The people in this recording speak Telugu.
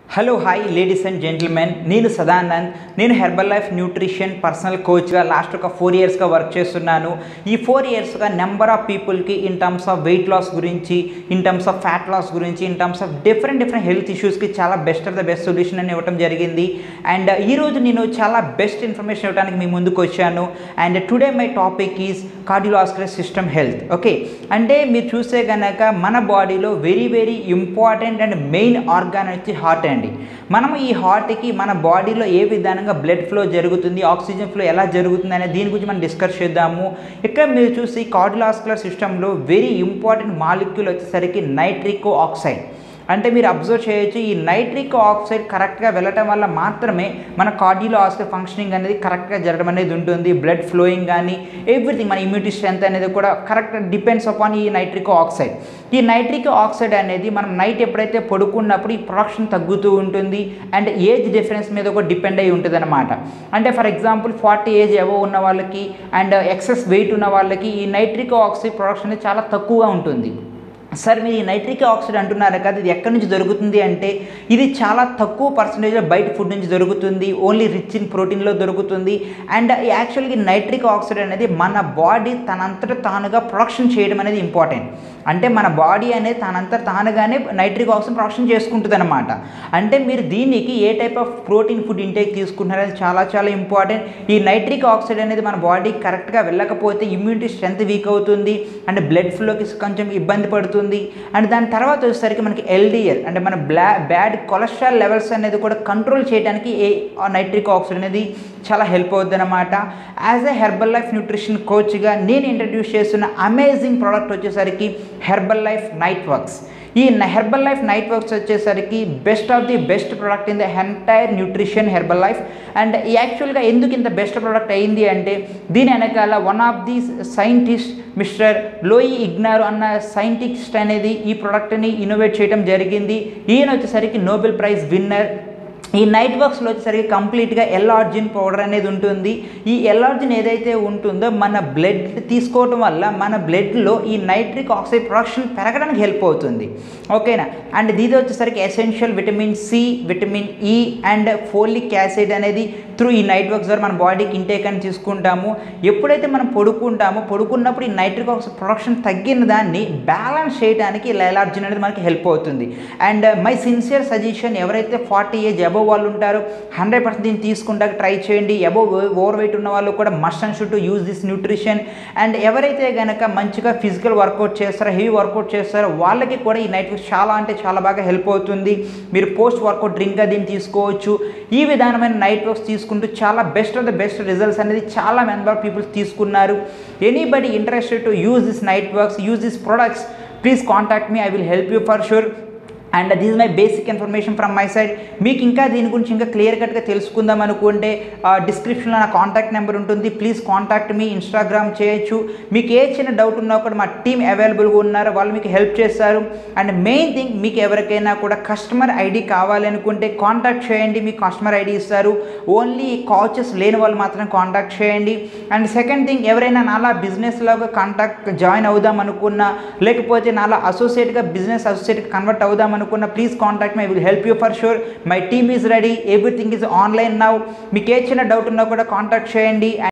hello hi ladies and gentlemen నేను సదానంద్ నేను హెర్బల్ లైఫ్ న్యూట్రిషన్ పర్సనల్ కోచ్గా లాస్ట్ ఒక ఫోర్ ఇయర్స్గా వర్క్ చేస్తున్నాను ఈ ఫోర్ ఇయర్స్గా నెంబర్ ఆఫ్ పీపుల్కి in terms of weight loss గురించి in terms of fat loss గురించి in terms of different different health ఇష్యూస్కి చాలా best of the best solution అని ఇవ్వడం జరిగింది అండ్ ఈరోజు నేను చాలా బెస్ట్ ఇన్ఫర్మేషన్ ఇవ్వడానికి మీ ముందుకు వచ్చాను and today my topic is cardiovascular system health okay అంటే మీరు చూస్తే కనుక మన బాడీలో very very important and main organ వచ్చి హార్ట్ అండి మనం ఈ హార్ట్కి మన బాడీలో ఏ విధానంగా బ్లడ్ ఫ్లో జరుగుతుంది ఆక్సిజన్ ఫ్లో ఎలా జరుగుతుంది అనే దీని గురించి మనం డిస్కస్ చేద్దాము ఇక్కడ మీరు చూసి కార్డియోలాస్కులర్ సిస్టంలో వెరీ ఇంపార్టెంట్ మాలిక్యూల్ వచ్చేసరికి నైట్రికో ఆక్సైడ్ అంటే మీరు అబ్జర్వ్ చేయొచ్చు ఈ నైట్రిక్ ఆక్సైడ్ కరెక్ట్గా వెళ్ళటం వల్ల మాత్రమే మన కార్డియో ఆస్కర్ ఫంక్షనింగ్ అనేది కరెక్ట్గా జరగడం అనేది ఉంటుంది బ్లడ్ ఫ్లోయింగ్ కానీ ఎవ్రీథింగ్ మన ఇమ్యూనిటీ స్ట్రెంత్ అనేది కూడా కరెక్ట్ డిపెండ్స్ అపాన్ ఈ నైట్రిక్ ఆక్సైడ్ ఈ నైట్రిక్ ఆక్సైడ్ అనేది మనం నైట్ ఎప్పుడైతే పడుకున్నప్పుడు ఈ ప్రొడక్షన్ తగ్గుతూ ఉంటుంది అండ్ ఏజ్ డిఫరెన్స్ మీద కూడా డిపెండ్ అయి ఉంటుంది అనమాట అంటే ఫర్ ఎగ్జాంపుల్ ఫార్టీ ఏజ్ ఎవో ఉన్న వాళ్ళకి అండ్ ఎక్సెస్ వెయిట్ ఉన్న వాళ్ళకి ఈ నైట్రిక్ ఆక్సైడ్ ప్రొడక్షన్ అనేది చాలా తక్కువగా ఉంటుంది సార్ మీరు ఈ నైట్రిక్ ఆక్సైడ్ అంటున్నారు కదా ఇది ఎక్కడి నుంచి దొరుకుతుంది అంటే ఇది చాలా తక్కువ పర్సంటేజ్లో బయట ఫుడ్ నుంచి దొరుకుతుంది ఓన్లీ రిచ్ ఇన్ ప్రోటీన్లో దొరుకుతుంది అండ్ యాక్చువల్గా నైట్రిక్ ఆక్సైడ్ అనేది మన బాడీ తనంతట తానుగా ప్రొడక్షన్ చేయడం అనేది ఇంపార్టెంట్ అంటే మన బాడీ అనేది తనంతట తానుగానే నైట్రిక్ ఆక్సైడ్ ప్రొడక్షన్ చేసుకుంటుంది అనమాట అంటే మీరు దీనికి ఏ type of protein food intake తీసుకుంటున్నారనేది చాలా చాలా ఇంపార్టెంట్ ఈ నైట్రిక్ ఆక్సైడ్ అనేది మన బాడీకి కరెక్ట్గా వెళ్ళకపోతే ఇమ్యూనిటీ స్ట్రెంత్ వీక్ అవుతుంది అండ్ బ్లడ్ ఫ్లోకి కొంచెం ఇబ్బంది పడుతుంది అవుతుంది అండ్ దాని తర్వాత వచ్చేసరికి మనకి ఎల్డిఎల్ అంటే మన బ్లా బ్యాడ్ కొలెస్ట్రాల్ లెవెల్స్ అనేది కూడా కంట్రోల్ చేయడానికి ఏ నైట్రిక్ ఆక్సైడ్ అనేది చాలా హెల్ప్ అవుద్ది అనమాట as a Herbalife nutrition కోచ్గా నేను ఇంట్రడ్యూస్ చేస్తున్న అమేజింగ్ ప్రోడక్ట్ వచ్చేసరికి హెర్బల్ లైఫ్ నైట్ వర్క్స్ ఈ హెర్బల్ లైఫ్ నైట్ వర్క్స్ వచ్చేసరికి best of the best product in the entire nutrition Herbalife and యాక్చువల్గా ఎందుకు ఇంత బెస్ట్ ప్రోడక్ట్ అయింది అంటే దీని వెనకాల one of the scientist mister Louis Ignarro అన్న సైంటిస్ట్ అనేది ఈ ప్రోడక్ట్ని ఇన్నోవేట్ చేయడం జరిగింది ఈయన వచ్చేసరికి నోబెల్ ప్రైజ్ విన్నర్ ఈ నైట్ వర్క్స్లో వచ్చేసరికి కంప్లీట్గా ఎల్ఆర్జిన్ పౌడర్ అనేది ఉంటుంది ఈ ఎల్ఆర్జిన్ ఏదైతే ఉంటుందో మన బ్లడ్ తీసుకోవడం వల్ల మన బ్లడ్లో ఈ నైట్రిక్ ఆక్సైడ్ ప్రొడక్షన్ పెరగడానికి హెల్ప్ అవుతుంది ఓకేనా అండ్ ఇది వచ్చేసరికి essential vitamin C vitamin E and folic acid అనేది త్రూ ఈ నైట్ వర్క్స్ ద్వారా మన బాడీకి ఇంటేక్ అని తీసుకుంటాము ఎప్పుడైతే మనం పడుకుంటామో పడుకున్నప్పుడు ఈ నైట్రిక్ ఆక్సైడ్ ప్రొడక్షన్ తగ్గిన దాన్ని బ్యాలెన్స్ చేయడానికి ఎల్ఆర్జిన్ అనేది మనకి హెల్ప్ అవుతుంది అండ్ మై సిన్సియర్ సజెషన్ ఎవరైతే ఫార్టీ ఏజ్ అబవ్ వాళ్ళు ఉంటారో హండ్రెడ్ పర్సెంట్ దీన్ని తీసుకుంటాక ట్రై చేయండి అబవ్ ఓవర్ వెయిట్ ఉన్న వాళ్ళు కూడా must and should use this nutrition and ఎవరైతే కనుక మంచిగా ఫిజికల్ వర్కౌట్ చేస్తారో హెవీ వర్కౌట్ చేస్తారో వాళ్ళకి కూడా ఈ నైట్ చాలా అంటే చాలా బాగా హెల్ప్ అవుతుంది మీరు పోస్ట్ వర్కౌట్ డ్రింక్గా దీన్ని తీసుకోవచ్చు ఈ విధానమైన నైట్ వర్క్స్ తీసుకుంటూ చాలా best of the best results అనేది చాలా మెంబర్ పీపుల్స్ తీసుకున్నారు anybody interested to use this Niteworks use this products please contact me I will help you for sure and this my basic information from my side మీకు ఇంకా దీని గురించి ఇంకా క్లియర్ కట్గా తెలుసుకుందాం అనుకుంటే డిస్క్రిప్షన్లో నా కాంటాక్ట్ నెంబర్ ఉంటుంది ప్లీజ్ కాంటాక్ట్ మీ ఇన్స్టాగ్రామ్ చేయొచ్చు మీకు ఏ చిన్న డౌట్ ఉన్నా కూడా మా టీం అవైలబుల్గా ఉన్నారు వాళ్ళు మీకు హెల్ప్ చేస్తారు అండ్ మెయిన్ థింగ్ మీకు ఎవరికైనా కూడా కస్టమర్ ఐడి కావాలి అనుకుంటే కాంటాక్ట్ చేయండి మీకు కస్టమర్ ఐడి ఇస్తారు ఓన్లీ కాచెస్ లేని వాళ్ళు మాత్రం కాంటాక్ట్ చేయండి అండ్ సెకండ్ థింగ్ ఎవరైనా నాలా బిజినెస్లోగా కాంటాక్ట్ జాయిన్ అవుదాం అనుకున్నా లేకపోతే నాలా అసోసియేట్గా బిజినెస్ అసోసియేట్గా కన్వర్ట్ అవుదాం అనుకున్న please contact my will help you for sure my team is ready everything is online now మీకు ఏ చిన్న డౌట్ ఉన్నా కూడా కాంటాక్ట్ చేయండి